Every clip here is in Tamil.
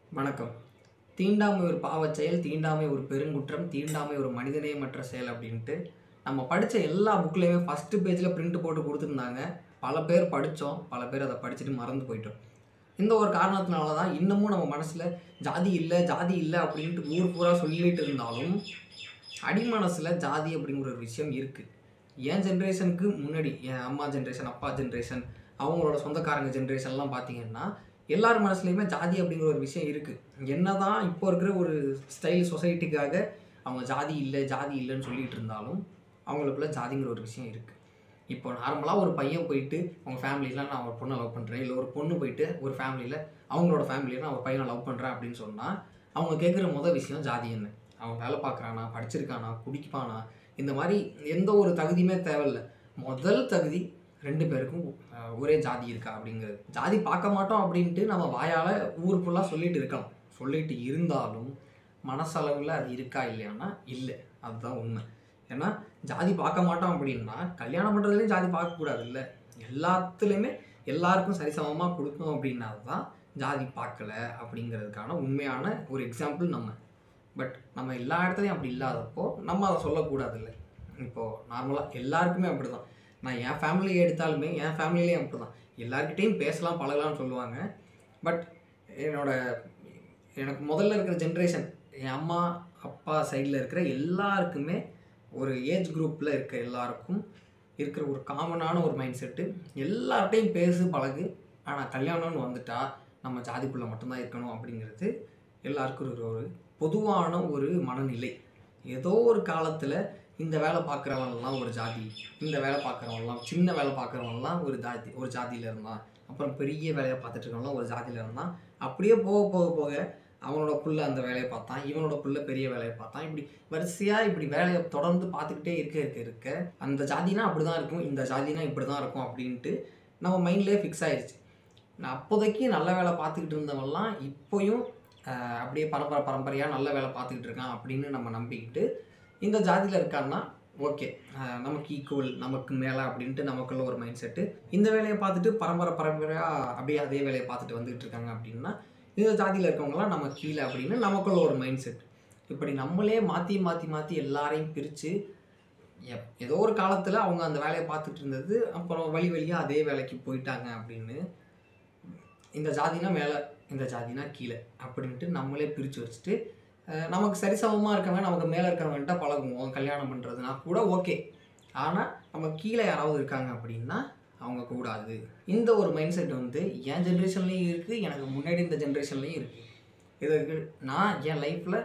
வணக்கம் தீண்டாமை ஒரு பாவச் செயல் தீண்டாமை ஒரு பெருங்குற்றம் தீண்டாமை ஒரு மனிதநேயமற்ற செயல் அப்படின்ட்டு நம்ம படித்த எல்லா புக்லேயுமே ஃபஸ்ட்டு பேஜில் பிரிண்ட் போட்டு கொடுத்துருந்தாங்க பல பேர் படித்தோம் பல பேர் அதை படிச்சுட்டு மறந்து போயிட்டோம் இந்த ஒரு காரணத்தினால தான் இன்னமும் நம்ம மனசில் ஜாதி இல்லை ஜாதி இல்லை அப்படின்ட்டு ஊர் பூரா சொல்லிட்டு இருந்தாலும் அடிமனசில் ஜாதி அப்படிங்கிற ஒரு விஷயம் இருக்குது என் ஜென்ரேஷனுக்கு முன்னாடி என் அம்மா ஜென்ரேஷன் அப்பா ஜென்ரேஷன் அவங்களோட சொந்தக்காரங்க ஜென்ரேஷன்லாம் பார்த்தீங்கன்னா எல்லார் மனசுலையுமே ஜாதி அப்படிங்கிற ஒரு விஷயம் இருக்குது என்னதான் இப்போ இருக்கிற ஒரு ஸ்டைல் சொசைட்டிக்காக அவங்க ஜாதி இல்லை ஜாதி இல்லைன்னு சொல்லிட்டு இருந்தாலும் அவங்களுக்குள்ள ஜாதிங்கிற ஒரு விஷயம் இருக்குது இப்போ நார்மலாக ஒரு பையன் போயிட்டு அவங்க ஃபேமிலியில் நான் ஒரு பொண்ணை லவ் பண்ணுறேன் இல்லை ஒரு பொண்ணு போயிட்டு ஒரு ஃபேமிலியில் அவங்களோட ஃபேமிலியில் நான் ஒரு பையனை லவ் பண்ணுறேன் அப்படின்னு சொன்னால் அவங்க கேட்குற முதல் விஷயம் ஜாதி என்ன அவன் வேலை பார்க்குறானா படிச்சிருக்கானா குடிப்பானா இந்த மாதிரி எந்த ஒரு தகுதியுமே தேவையில்ல முதல் தகுதி ரெண்டு பேருக்கும் அஹ், ஒரே ஜாதி இருக்கா அப்படிங்கிறது ஜாதி பார்க்க மாட்டோம் அப்படின்ட்டு நம்ம வாயால் ஊர் ஃபுல்லாக சொல்லிட்டு இருக்கலாம் சொல்லிட்டு இருந்தாலும் மனசளவில் அது இருக்கா இல்லையானா இல்லை அதுதான் உண்மை ஏன்னா ஜாதி பார்க்க மாட்டோம் அப்படின்னா கல்யாணம் பண்ணுறதுலேயும் ஜாதி பார்க்கக்கூடாது இல்லை எல்லாத்துலேயுமே எல்லாருக்கும் சரிசமமாக கொடுக்கணும் அப்படின்னா தான் ஜாதி பார்க்கல அப்படிங்கிறதுக்கான உண்மையான ஒரு எக்ஸாம்பிள் நம்ம பட் நம்ம எல்லா இடத்துலையும் அப்படி இல்லாதப்போ நம்ம அதை சொல்லக்கூடாதுல்ல இப்போது நார்மலாக எல்லாருக்குமே அப்படி தான் நான் என் ஃபேமிலியை எடுத்தாலுமே என் ஃபேமிலியிலையும் அப்படி தான் எல்லாருக்கிட்டேயும் பேசலாம் பழகலாம்னு சொல்லுவாங்க பட் என்னோட எனக்கு முதல்ல இருக்கிற ஜென்ரேஷன் என் அம்மா அப்பா சைடில் இருக்கிற எல்லாருக்குமே ஒரு ஏஜ் குரூப்பில் இருக்க எல்லாருக்கும் இருக்கிற ஒரு காமனான ஒரு மைண்ட் செட்டு எல்லார்ட்டையும் பேசு பழகு ஆனால் கல்யாணம்னு வந்துட்டா நம்ம ஜாதிக்குள்ளே மட்டும்தான் இருக்கணும் அப்படிங்கிறது எல்லாருக்கும் ஒரு ஒரு பொதுவான ஒரு மனநிலை ஏதோ ஒரு காலத்தில் இந்த வேலை பார்க்குறவன்லாம் ஒரு ஜாதி இந்த வேலை பார்க்குறவன்லாம் சின்ன வேலை பார்க்குறவன்லாம் ஒரு ஜாதி ஒரு ஜாதியில் இருந்தான் அப்புறம் பெரிய வேலையை பார்த்துட்டு இருக்கவன்லாம் ஒரு ஜாதியில் இருந்தான் அப்படியே போக போக போக அவனோட புள்ள அந்த வேலையை பார்த்தான் இவனோட புள்ள பெரிய வேலையை பார்த்தான் இப்படி வரிசையாக இப்படி வேலையை தொடர்ந்து பார்த்துக்கிட்டே இருக்க இருக்க இருக்க அந்த ஜாதினா அப்படி தான் இருக்கும் இந்த ஜாதினா இப்படி தான் இருக்கும் அப்படின்ட்டு நம்ம மைண்ட்லேயே ஃபிக்ஸ் ஆயிடுச்சு நான் அப்போதைக்கு நல்ல வேலை பார்த்துக்கிட்டு இருந்தவன்லாம் இப்போயும் ஆஹ், அப்படியே பரம்பரை பரம்பரையாக நல்ல வேலை பார்த்துக்கிட்டு இருக்கான் அப்படின்னு நம்ம நம்பிக்கிட்டு இந்த ஜாதியில் இருக்கான்னா ஓகே நமக்கு ஈக்குவல் நமக்கு மேலே அப்படின்ட்டு நமக்குள்ள ஒரு மைண்ட் செட்டு இந்த வேலையை பார்த்துட்டு பரம்பரை பரம்பரையாக அப்படியே அதே வேலையை பார்த்துட்டு வந்துகிட்டு இருக்காங்க அப்படின்னா இந்த ஜாதியில் இருக்கவங்களாம் நம்ம கீழே அப்படின்னு நமக்குள்ள ஒரு மைண்ட் செட் இப்படி நம்மளே மாற்றி மாற்றி மாற்றி எல்லாரையும் பிரித்து ஏதோ ஒரு காலத்தில் அவங்க அந்த வேலையை பார்த்துட்டு இருந்தது அப்புறம் வழி வழியாக அதே வேலைக்கு போயிட்டாங்க அப்படின்னு இந்த ஜாதினா மேலே இந்த ஜாதினா கீழே அப்படின்ட்டு நம்மளே பிரித்து வச்சுட்டு அஹ், நமக்கு சரிசமமாக இருக்கவங்க நமக்கு மேலே இருக்கவங்கள்ட்ட பழகுவோம் கல்யாணம் பண்ணுறதுனா கூட ஓகே ஆனால் நம்ம கீழே யாராவது இருக்காங்க அப்படின்னா அவங்க கூடாது இந்த ஒரு மைண்ட் செட் வந்து என் ஜென்ரேஷன்லேயும் இருக்குது எனக்கு முன்னாடி இந்த ஜென்ரேஷன்லேயும் இருக்குது இதுக்கு நான் என் லைஃப்பில்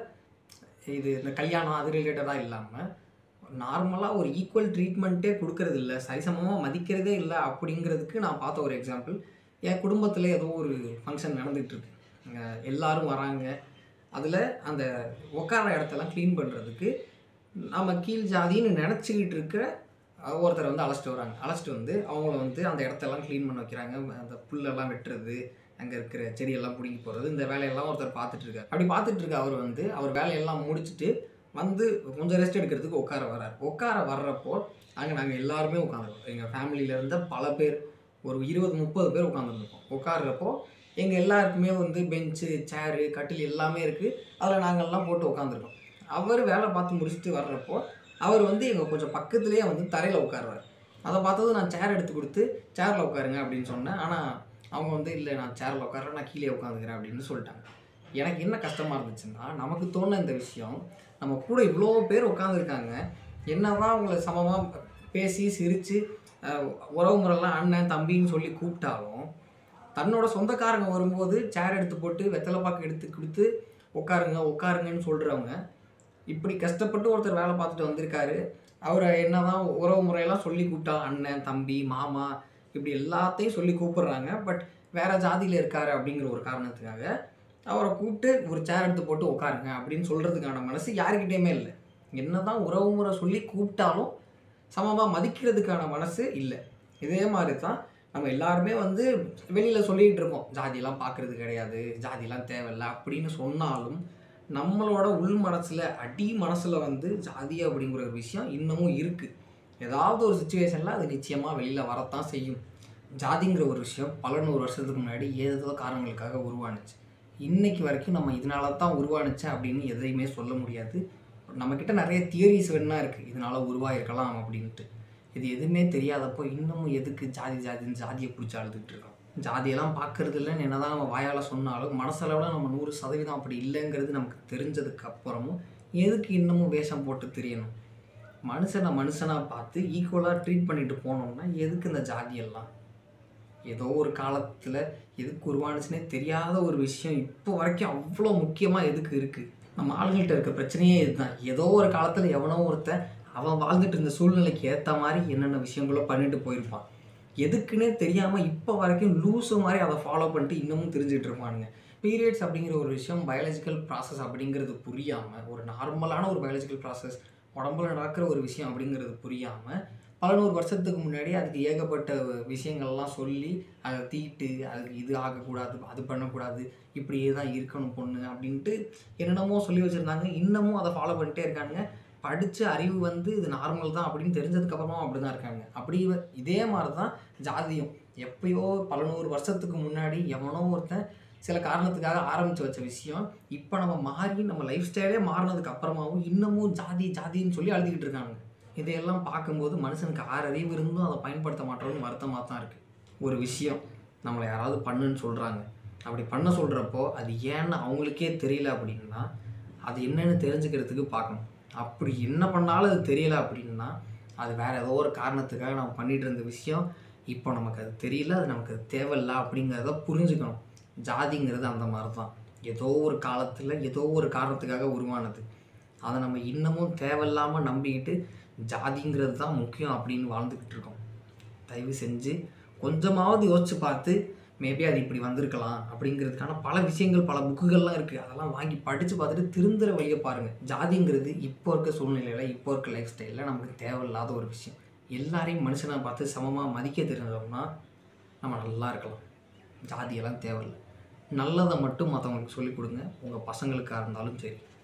இது இந்த கல்யாணம் அது ரிலேட்டடாக இல்லாமல் நார்மலாக ஒரு ஈக்குவல் ட்ரீட்மெண்ட்டே கொடுக்கறது இல்லை சரிசமமாக மதிக்கிறதே இல்லை அப்படிங்கிறதுக்கு நான் பார்த்த ஒரு எக்ஸாம்பிள் என் குடும்பத்தில் ஏதோ ஒரு ஃபங்க்ஷன் நடந்துகிட்ருக்கு எல்லாரும் வராங்க அதில் அந்த உட்கார இடத்தெல்லாம் க்ளீன் பண்ணுறதுக்கு நம்ம கீழ் ஜாதின்னு நினச்சிக்கிட்டு இருக்க அஹ், ஒருத்தரை வந்து அழைச்சிட்டு வராங்க அழைச்சிட்டு வந்து அவங்கள வந்து அந்த இடத்தெல்லாம் க்ளீன் பண்ண வைக்கிறாங்க அந்த புல்லெல்லாம் வெட்டுறது அங்கே இருக்கிற செடியெல்லாம் பிடுங்கி போகிறது இந்த வேலையெல்லாம் ஒருத்தர் பார்த்துட்டு இருக்காரு அப்படி பார்த்துட்டு இருக்க அவர் வந்து அவர் வேலையெல்லாம் முடிச்சுட்டு வந்து கொஞ்சம் ரெஸ்ட் எடுக்கிறதுக்கு உட்கார வர்றார் உட்கார வர்றப்போ அங்கே நாங்கள் எல்லாருமே உட்காந்துருக்கோம் எங்கள் ஃபேமிலியில இருந்த பல பேர் ஒரு இருபது முப்பது பேர் உட்காந்துருக்கோம் உட்கார்றப்போ எங்கள் எல்லாருக்குமே வந்து பெஞ்சு சேரு கட்டில் எல்லாமே இருக்குது அதில் நாங்கள்லாம் போட்டு உட்காந்துருக்கோம் அவர் வேலை பார்த்து முடிச்சுட்டு வர்றப்போ அவர் வந்து எங்கள் கொஞ்சம் பக்கத்துலேயே வந்து தரையில் உட்காருவார் அதை பார்த்தது நான் சேர் எடுத்து கொடுத்து சேரில் உட்காருங்க அப்படின்னு சொன்னேன் ஆனால் அவங்க வந்து இல்லை நான் சேரில் உட்காரேன் நான் கீழே உட்காந்துக்கிறேன் அப்படின்னு சொல்லிட்டாங்க எனக்கு என்ன கஷ்டமாக இருந்துச்சுன்னா நமக்கு தோண இந்த விஷயம் நம்ம கூட இவ்வளோ பேர் உட்காந்துருக்காங்க என்னதான் அவங்கள சமமாக பேசி சிரித்து உறவு முறைலாம் அண்ணன் தம்பின்னு சொல்லி கூப்பிட்டாலும் தன்னோட சொந்தக்காரங்க வரும்போது சேர் எடுத்து போட்டு வெத்தலை பாக்கு எடுத்து கொடுத்து உட்காருங்க உட்காருங்கன்னு சொல்கிறவங்க இப்படி கஷ்டப்பட்டு ஒருத்தர் வேலை பார்த்துட்டு வந்திருக்காரு அவரை என்னதான் உறவு முறையெல்லாம் சொல்லி கூப்பிட்டா அண்ணன் தம்பி மாமா இப்படி எல்லாத்தையும் சொல்லி கூப்பிடுறாங்க பட் வேற ஜாதியில் இருக்காரு அப்படிங்கிற ஒரு காரணத்துக்காக அவரை கூப்பிட்டு ஒரு சேர் எடுத்து போட்டு உட்காருங்க அப்படின்னு சொல்கிறதுக்கான மனசு யாருக்கிட்டேயுமே இல்லை என்னதான் உறவு முறை சொல்லி கூப்பிட்டாலும் சமமாக மதிக்கிறதுக்கான மனசு இல்லை இதே மாதிரி தான் நம்ம எல்லாருமே வந்து வெளியில் சொல்லிகிட்டு இருக்கோம் ஜாதியெல்லாம் பார்க்குறது கிடையாது ஜாதியெல்லாம் தேவையில்லை அப்படின்னு சொன்னாலும் நம்மளோட உள் மனசில் அடி மனசில் வந்து ஜாதி அப்படிங்கிற ஒரு விஷயம் இன்னமும் இருக்குது ஏதாவது ஒரு சுச்சுவேஷனில் அது நிச்சயமாக வெளியில் வரத்தான் செய்யும் ஜாதிங்கிற ஒரு விஷயம் பல நூறு வருஷத்துக்கு முன்னாடி ஏதோ காரணங்களுக்காக உருவானுச்சு இன்னைக்கு வரைக்கும் நம்ம இதனால தான் உருவானுச்சு அப்படின்னு எதையுமே சொல்ல முடியாது நம்மக்கிட்ட நிறைய தியரிஸ் வேணா இருக்குது இதனால உருவாயிருக்கலாம் அப்படின்ட்டு இது எதுவுமே தெரியாதப்போ இன்னமும் எதுக்கு ஜாதி ஜாதின்னு ஜாதியை பிடிச்சி அழுதுகிட்டு இருக்கோம் ஜாதியெல்லாம் பார்க்கறது இல்லைன்னு என்ன தான் நம்ம வாயால் சொன்னாலும் மனசளவில் நம்ம நூறு சதவீதம் அப்படி இல்லைங்கிறது நமக்கு தெரிஞ்சதுக்கு அப்புறமும் எதுக்கு இன்னமும் வேஷம் போட்டு தெரியணும் மனுஷனை மனுஷனாக பார்த்து ஈக்குவலாக ட்ரீட் பண்ணிட்டு போனோம்னா எதுக்கு இந்த ஜாதியெல்லாம் ஏதோ ஒரு காலத்தில் எதுக்கு உருவானுச்சுனே தெரியாத ஒரு விஷயம் இப்போ வரைக்கும் அவ்வளோ முக்கியமாக எதுக்கு இருக்குது நம்ம ஆளுங்கள்ட்ட இருக்க பிரச்சனையே இதுதான் ஏதோ ஒரு காலத்தில் எவனோ ஒருத்தன் அவன் வாழ்ந்துட்டு இருந்த சூழ்நிலைக்கு ஏற்ற மாதிரி என்னென்ன விஷயங்களோ பண்ணிட்டு போயிருப்பான் எதுக்குன்னே தெரியாமல் இப்போ வரைக்கும் லூஸு மாதிரி அதை ஃபாலோ பண்ணிட்டு இன்னமும் தெரிஞ்சுட்டு இருப்பானுங்க பீரியட்ஸ் அப்படிங்கிற ஒரு விஷயம் பயாலஜிக்கல் ப்ராசஸ் அப்படிங்கிறது புரியாமல் ஒரு நார்மலான ஒரு பயாலஜிக்கல் ப்ராசஸ் உடம்புல நடக்கிற ஒரு விஷயம் அப்படிங்கிறது புரியாமல் பல நூறு வருஷத்துக்கு முன்னாடி அதுக்கு ஏகப்பட்ட விஷயங்கள்லாம் சொல்லி அதை தீட்டு அதுக்கு இது ஆகக்கூடாது அது பண்ணக்கூடாது இப்படியே தான் இருக்கணும் பொண்ணு அப்படின்ட்டு என்னென்னமோ சொல்லி வச்சுருந்தாங்க இன்னமும் அதை ஃபாலோ பண்ணிட்டே இருக்காங்க படித்த அறிவு வந்து இது நார்மல் தான் அப்படின்னு தெரிஞ்சதுக்கப்புறமா அப்படி தான் இருக்காங்க அப்படி வ- இதே மாதிரி தான் ஜாதியம் எப்பயோ பல நூறு வருஷத்துக்கு முன்னாடி எவனோ ஒருத்தன் சில காரணத்துக்காக ஆரம்பித்து வச்ச விஷயம் இப்போ நம்ம மாறி நம்ம லைஃப் ஸ்டைலே மாறினதுக்கு அப்புறமாவும் இன்னமும் ஜாதி ஜாதின்னு சொல்லி அழுதுகிட்டு இருக்காங்க இதையெல்லாம் பார்க்கும்போது மனுஷனுக்கு ஆறு அறிவு இருந்தும் அதை பயன்படுத்த மாட்டோம்னு வருத்தமாக தான் இருக்குது ஒரு விஷயம் நம்மளை யாராவது பண்ணுன்னு சொல்கிறாங்க அப்படி பண்ண சொல்கிறப்போ அது ஏன்னு அவங்களுக்கே தெரியல அப்படின்னா அது என்னன்னு தெரிஞ்சுக்கிறதுக்கு பார்க்கணும் அப்படி என்ன பண்ணாலும் அது தெரியல அப்படின்னா அது வேறு ஏதோ ஒரு காரணத்துக்காக நம்ம பண்ணிட்டு இருந்த விஷயம் இப்போ நமக்கு அது தெரியல அது நமக்கு அது தேவையில்ல அப்படிங்கிறத புரிஞ்சுக்கணும் ஜாதிங்கிறது அந்த மாதிரி தான் ஏதோ ஒரு காலத்தில் ஏதோ ஒரு காரணத்துக்காக உருவானது அதை நம்ம இன்னமும் தேவையில்லாமல் நம்பிக்கிட்டு ஜாதிங்கிறது தான் முக்கியம் அப்படின்னு வாழ்ந்துக்கிட்டு இருக்கோம் தயவு செஞ்சு கொஞ்சமாவது யோசிச்சு பார்த்து மேபி அது இப்படி வந்திருக்கலாம் அப்படிங்கிறதுக்கான பல விஷயங்கள் பல புக்குகள்லாம் இருக்குது அதெல்லாம் வாங்கி படித்து பார்த்துட்டு திருந்துற வழியை பாருங்கள் ஜாதிங்கிறது இப்போ இருக்க சூழ்நிலையில் இப்போ இருக்க லைஃப் ஸ்டைலில் நமக்கு தேவையில்லாத ஒரு விஷயம் எல்லாரையும் மனுஷனை பார்த்து சமமாக மதிக்க தெரிஞ்சோம்னா நம்ம நல்லா இருக்கலாம் ஜாதியெல்லாம் தேவையில்லை நல்லதை மட்டும் மற்றவங்களுக்கு சொல்லிக் கொடுங்க உங்கள் பசங்களுக்காக இருந்தாலும் சரி